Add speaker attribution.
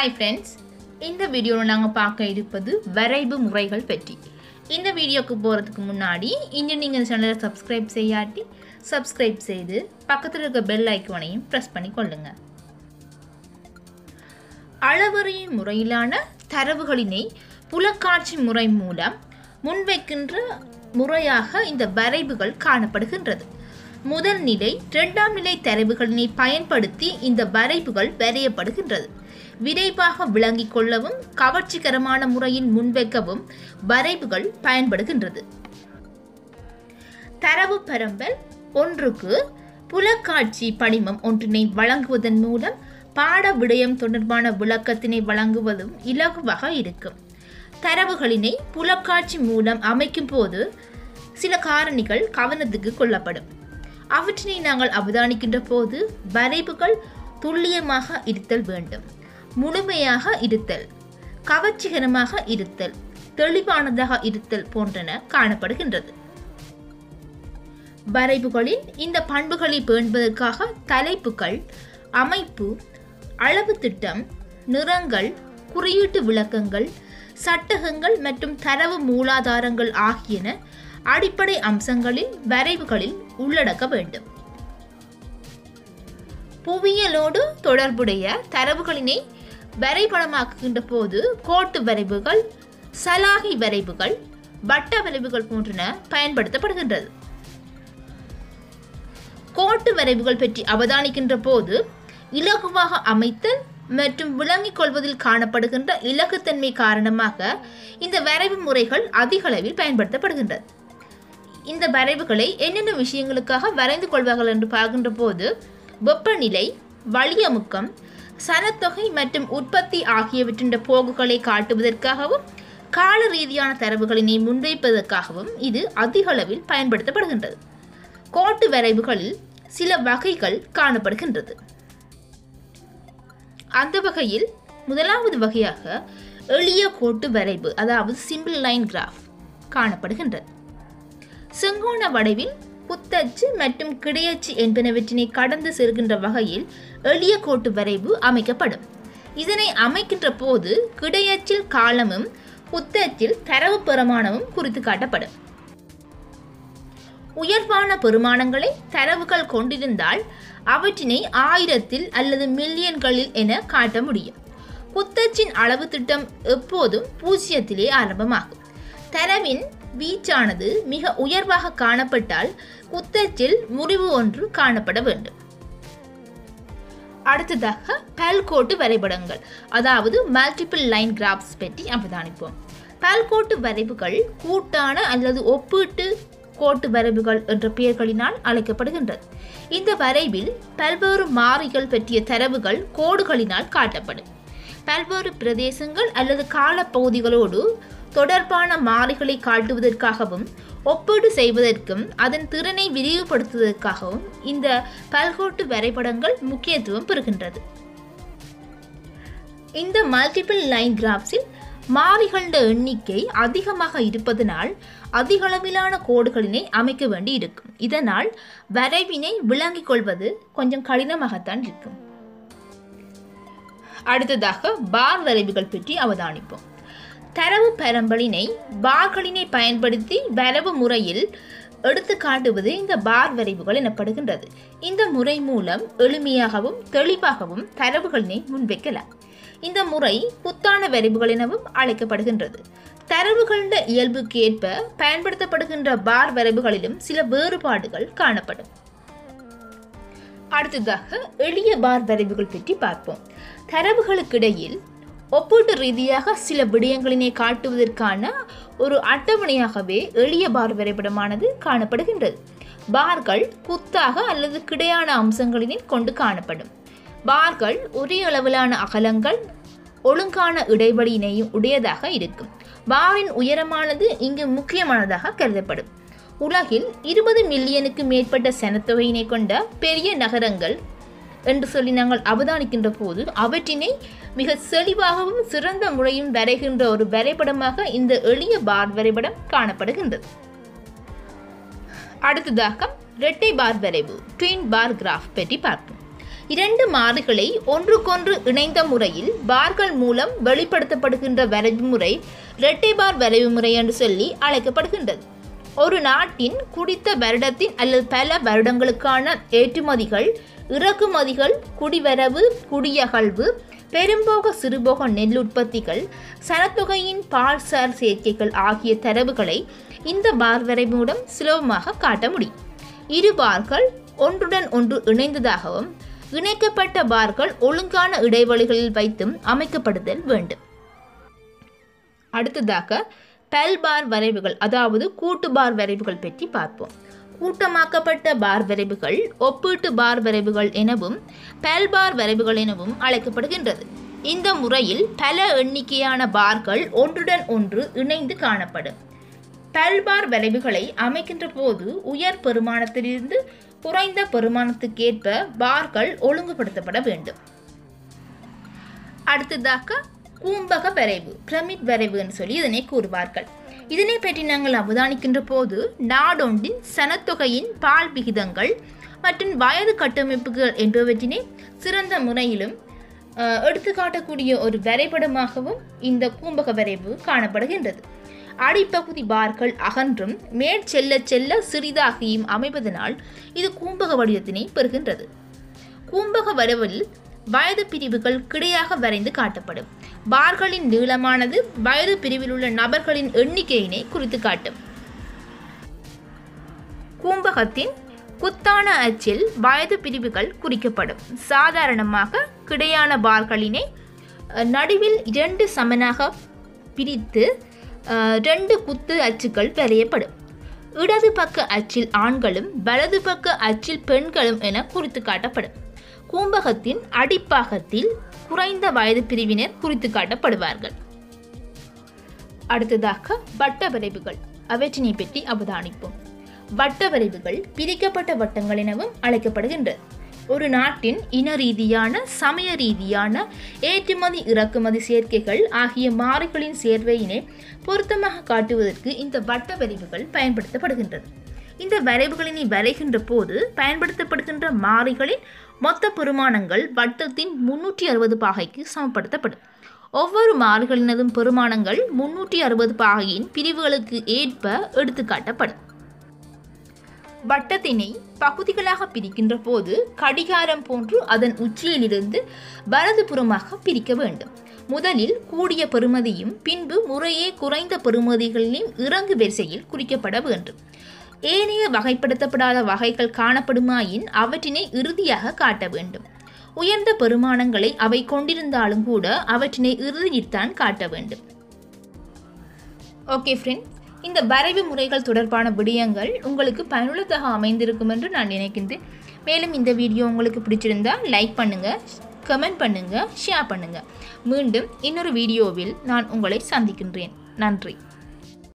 Speaker 1: hi friends இந்த வீடியோவில் நாங்கள் பார்க்க இருப்பது வரைவு முறைகள் பற்றி இந்த வீடியோக்கு போகிறதுக்கு முன்னாடி இன்னும் நீங்கள் இந்த சேனலை சப்ஸ்கிரைப் செய்யாட்டி சப்ஸ்கிரைப் செய்து பக்கத்தில் இருக்க பெல் ஐக்கானையும் ப்ரெஸ் பண்ணி கொள்ளுங்க அளவறியும் முறையிலான தரவுகளினை புலக்காட்சி முறை மூலம் முன்வைக்கின்ற முறையாக இந்த வரைவுகள் காணப்படுகின்றது முதல் நிலை இரண்டாம் நிலை தரவுகளினை பயன்படுத்தி இந்த வரைவுகள் வரையப்படுகின்றது விரைவாக விளங்கிக் கொள்ளவும் கவர்ச்சிகரமான முறையில் முன்வைக்கவும் வரைவுகள் பயன்படுகின்றது தரவு பரம்பல் ஒன்றுக்கு புலக்காட்சி படிமம் ஒன்றினை வழங்குவதன் மூலம் பாட விடயம் தொடர்பான விளக்கத்தினை வழங்குவதும் இலகுவாக இருக்கும் தரவுகளினை புலக்காட்சி மூலம் அமைக்கும் போது சில காரணிகள் கவனத்துக்கு கொள்ளப்படும் அவற்றினை நாங்கள் அவதானிக்கின்ற போது வரைவுகள் துல்லியமாக இருத்தல் வேண்டும் முழுமையாக இருத்தல் கவர்ச்சிகரமாக இருத்தல் தெளிவானதாக இருத்தல் போன்றன காணப்படுகின்றது வரைவுகளில் இந்த பண்புகளை பேணுவதற்காக தலைப்புகள் அமைப்பு அளவு திட்டம் நிறங்கள் குறியீட்டு விளக்கங்கள் சட்டகங்கள் மற்றும் தரவு மூலாதாரங்கள் ஆகியன அடிப்படை அம்சங்களில் வரைவுகளில் உள்ளடக்க வேண்டும் புவியியலோடு தொடர்புடைய தரவுகளினை வரைபடமாக்குகின்ற போது கோட்டு வரைவுகள் சலாகி வரைவுகள் வட்ட வரைவுகள் போன்றன பயன்படுத்தப்படுகின்றது கோட்டு வரைவுகள் பற்றி அவதானிக்கின்ற போது இலகுவாக அமைத்தல் மற்றும் விளங்கிக் கொள்வதில் காணப்படுகின்ற இலகுத்தன்மை காரணமாக இந்த வரைவு முறைகள் அதிக அளவில் பயன்படுத்தப்படுகின்றது இந்த வரைவுகளை என்னென்ன விஷயங்களுக்காக வரைந்து கொள்வார்கள் என்று பார்க்கின்ற போது வெப்பநிலை வளியமுக்கம் சனத்தொகை மற்றும் உற்பத்தி ஆகியவற்றின் போக்குகளை காட்டுவதற்காகவும் கால ரீதியான தரவுகளினை முன்வைப்பதற்காகவும் இது அதிக அளவில் பயன்படுத்தப்படுகின்றது கோட்டு வரைவுகளில் சில வகைகள் காணப்படுகின்றது அந்த வகையில் முதலாவது வகையாக எளிய கோட்டு வரைவு அதாவது சிம்பிள் லைன் கிராஃப் காணப்படுகின்றது செங்கோண வடிவில் புத்தச்சு மற்றும் கிடையச்சு என்பனவற்றினை கடந்து செல்கின்ற வகையில் எளிய கோட்டு வரைவு அமைக்கப்படும் இதனை அமைக்கின்ற போது கிடையச்சில் காலமும் புத்தச்சில் தரவு பெருமானமும் குறித்து காட்டப்படும் உயர்வான பெருமானங்களை தரவுகள் கொண்டிருந்தால் அவற்றினை ஆயிரத்தில் அல்லது மில்லியன்களில் என காட்ட முடியும் புத்தச்சின் அளவு திட்டம் எப்போதும் பூஜ்ஜியத்திலே ஆரம்பமாகும் தரவின் வீச்சானது மிக உயர்வாக காணப்பட்டால் குத்தச்சில் முறிவு ஒன்று காணப்பட வேண்டும் அடுத்ததாக பல்கோட்டு வரைபடங்கள் அதாவது மல்டிபிள் லைன் கிராப்ஸ் பற்றி அவதானிப்போம் பல்கோட்டு வரைவுகள் கூட்டான அல்லது ஒப்பீட்டு கோட்டு வரைவுகள் என்ற பெயர்களினால் அழைக்கப்படுகின்றது இந்த வரைவில் பல்வேறு மாறிகள் பற்றிய தரவுகள் கோடுகளினால் காட்டப்படும் பல்வேறு பிரதேசங்கள் அல்லது காலப்பகுதிகளோடு தொடர்பான மாறிகளை காட்டுவதற்காகவும் ஒப்பீடு செய்வதற்கும் அதன் திறனை விரிவுபடுத்துவதற்காகவும் இந்த பல்கோட்டு வரைபடங்கள் முக்கியத்துவம் பெறுகின்றது இந்த மல்டிபிள் லைன் கிராஃப்ஸில் மாறிகள எண்ணிக்கை அதிகமாக இருப்பதனால் அதிகளவிலான கோடுகளினை அமைக்க வேண்டி இருக்கும் இதனால் வரைவினை விளங்கிக் கொள்வது கொஞ்சம் கடினமாகத்தான் இருக்கும் அடுத்ததாக பார் வரைவுகள் பற்றி அவதானிப்போம் தரவு பரம்பலினை பார்களினை பயன்படுத்தி வரவு முறையில் எடுத்து காட்டுவது இந்த பார் வரைவுகள் எனப்படுகின்றது இந்த முறை மூலம் எளிமையாகவும் தெளிவாகவும் தரவுகளினை முன்வைக்கலாம் இந்த முறை புத்தான வரைவுகள் எனவும் அழைக்கப்படுகின்றது தரவுகளின் இயல்புக்கு ஏற்ப பயன்படுத்தப்படுகின்ற பார் வரைவுகளிலும் சில வேறுபாடுகள் காணப்படும் அடுத்ததாக எளிய பார் வரைவுகள் பற்றி பார்ப்போம் தரவுகளுக்கிடையில் ஒப்பீட்டு ரீதியாக சில விடயங்களினை காட்டுவதற்கான ஒரு அட்டவணையாகவே எளிய பார் வரைபடமானது காணப்படுகின்றது பார்கள் குத்தாக அல்லது கிடையான அம்சங்களினை கொண்டு காணப்படும் பார்கள் ஒரே அளவிலான அகலங்கள் ஒழுங்கான இடைவெளியினையும் உடையதாக இருக்கும் பாரின் உயரமானது இங்கு முக்கியமானதாக கருதப்படும் உலகில் இருபது மில்லியனுக்கு மேற்பட்ட சனத்தொகையினை கொண்ட பெரிய நகரங்கள் என்று சொல்லி நாங்கள் அவதானிக்கின்ற போது அவற்றினை மிக செழிவாகவும் சிறந்த முறையும் வரைகின்ற ஒரு வரைபடமாக இந்த எளிய பார் வரைபடம் காணப்படுகின்றது அடுத்ததாக இரட்டை பார் வரைவு ட்வின் பார் கிராஃப் பற்றி பார்ப்போம் இரண்டு மாறிகளை ஒன்றுக்கொன்று இணைந்த முறையில் பார்கள் மூலம் வெளிப்படுத்தப்படுகின்ற வரைவு முறை இரட்டை பார் வரைவு முறை என்று சொல்லி அழைக்கப்படுகின்றது ஒரு நாட்டின் குறித்த வருடத்தின் அல்லது பல வருடங்களுக்கான ஏற்றுமதிகள் இறக்குமதிகள் குடிவரவு குடியகழ்வு பெரும்போக சிறுபோக நெல் உற்பத்திகள் சனத்தொகையின் பால்சார் சேர்க்கைகள் ஆகிய தரவுகளை இந்த பார் வரைவு மூலம் சுலபமாக காட்ட முடியும் இரு பார்கள் ஒன்றுடன் ஒன்று இணைந்ததாகவும் இணைக்கப்பட்ட பார்கள் ஒழுங்கான இடைவெளிகளில் வைத்தும் அமைக்கப்படுதல் வேண்டும் அடுத்ததாக பல் பார் வரைவுகள் அதாவது கூட்டு பார் வரைவுகள் பற்றி பார்ப்போம் கூட்டமாக்கப்பட்ட பார் வரைவுகள் ஒப்பீட்டு பார் வரைவுகள் எனவும் பல் பார் வரைவுகள் எனவும் அழைக்கப்படுகின்றது இந்த முறையில் பல எண்ணிக்கையான பார்கள் ஒன்றுடன் ஒன்று இணைந்து காணப்படும் பல்பார் வரைவுகளை அமைக்கின்ற போது உயர் பெருமானத்திலிருந்து குறைந்த பெருமானத்துக்கேற்ப பார்கள் ஒழுங்குபடுத்தப்பட வேண்டும் அடுத்ததாக கூம்பக வரைவு பிரமிட் வரைவுன்னு சொல்லி இதனை கூறுவார்கள் இதனை பற்றி நாங்கள் அவதானிக்கின்ற போது நாடொன்றின் சனத்தொகையின் பால் விகிதங்கள் மற்றும் வயது கட்டமைப்புகள் என்பவற்றினை சிறந்த முறையிலும் அஹ், எடுத்துக்காட்டக்கூடிய ஒரு வரைபடமாகவும் இந்த கூம்பக வரைவு காணப்படுகின்றது அடிப்பகுதி பார்கள் அகன்றும் மேற் செல்ல செல்ல சிறிதாகியும் அமைவதனால் இது கூம்பக வடிவத்தினை பெறுகின்றது கூம்பக வரைவில் வயது பிரிவுகள் கிடையாக வரைந்து காட்டப்படும் பார்களின் நீளமானது வயது பிரிவில் உள்ள நபர்களின் எண்ணிக்கையினை குறித்து காட்டும் கூம்பகத்தின் குத்தான அச்சில் வயது பிரிவுகள் குறிக்கப்படும் சாதாரணமாக கிடையான பார்களினை அஹ், நடுவில் இரண்டு சமனாக பிரித்து அஹ், ரெண்டு குத்து அச்சுக்கள் வரையப்படும் இடது பக்க அச்சில் ஆண்களும் வலது பக்க அச்சில் பெண்களும் என குறித்து காட்டப்படும் கூம்பகத்தின் அடிப்பாகத்தில் குறைந்த வயது பிரிவினர் குறித்து காட்டப்படுவார்கள் அடுத்ததாக வட்ட வரைவுகள் அவற்றினை பற்றி அவதானிப்போம் வட்ட வரைவுகள் பிரிக்கப்பட்ட வட்டங்கள் எனவும் அழைக்கப்படுகின்றது ஒரு நாட்டின் இன ரீதியான சமய ரீதியான ஏற்றுமதி இறக்குமதி சேர்க்கைகள் ஆகிய மாறிகளின் சேர்வையினை பொருத்தமாக காட்டுவதற்கு இந்த வட்ட வரைவுகள் பயன்படுத்தப்படுகின்றது இந்த வரைவுகளினை வரைகின்ற போது பயன்படுத்தப்படுகின்ற மாறிகளின் மொத்த பெருமானங்கள் வட்டத்தின் முன்னூற்றி அறுபது பாகைக்கு சமப்படுத்தப்படும் ஒவ்வொரு மாறிகளினதும் பெருமானங்கள் முன்னூற்றி அறுபது பாகையின் பிரிவுகளுக்கு ஏற்ப எடுத்துக்காட்டப்படும் வட்டத்தினை பகுதிகளாக பிரிக்கின்ற போது கடிகாரம் போன்று அதன் உச்சியிலிருந்து வலதுபுறமாக பிரிக்க வேண்டும் முதலில் கூடிய பெறுமதியும் பின்பு முறையே குறைந்த பெறுமதிகளிலும் இறங்கு வரிசையில் குறிக்கப்பட வேண்டும் ஏனைய வகைப்படுத்தப்படாத வகைகள் காணப்படுமாயின் அவற்றினை இறுதியாக காட்ட வேண்டும் உயர்ந்த பெருமானங்களை அவை கொண்டிருந்தாலும் கூட அவற்றினை இறுதியில்தான் காட்ட வேண்டும் ஓகே ஃப்ரெண்ட்ஸ் இந்த வரைவு முறைகள் தொடர்பான விடயங்கள் உங்களுக்கு பயனுள்ளதாக அமைந்திருக்கும் என்று நான் நினைக்கின்றேன் மேலும் இந்த வீடியோ உங்களுக்கு பிடிச்சிருந்தா லைக் பண்ணுங்கள் கமெண்ட் பண்ணுங்கள் ஷேர் பண்ணுங்கள் மீண்டும் இன்னொரு வீடியோவில் நான் உங்களை சந்திக்கின்றேன் நன்றி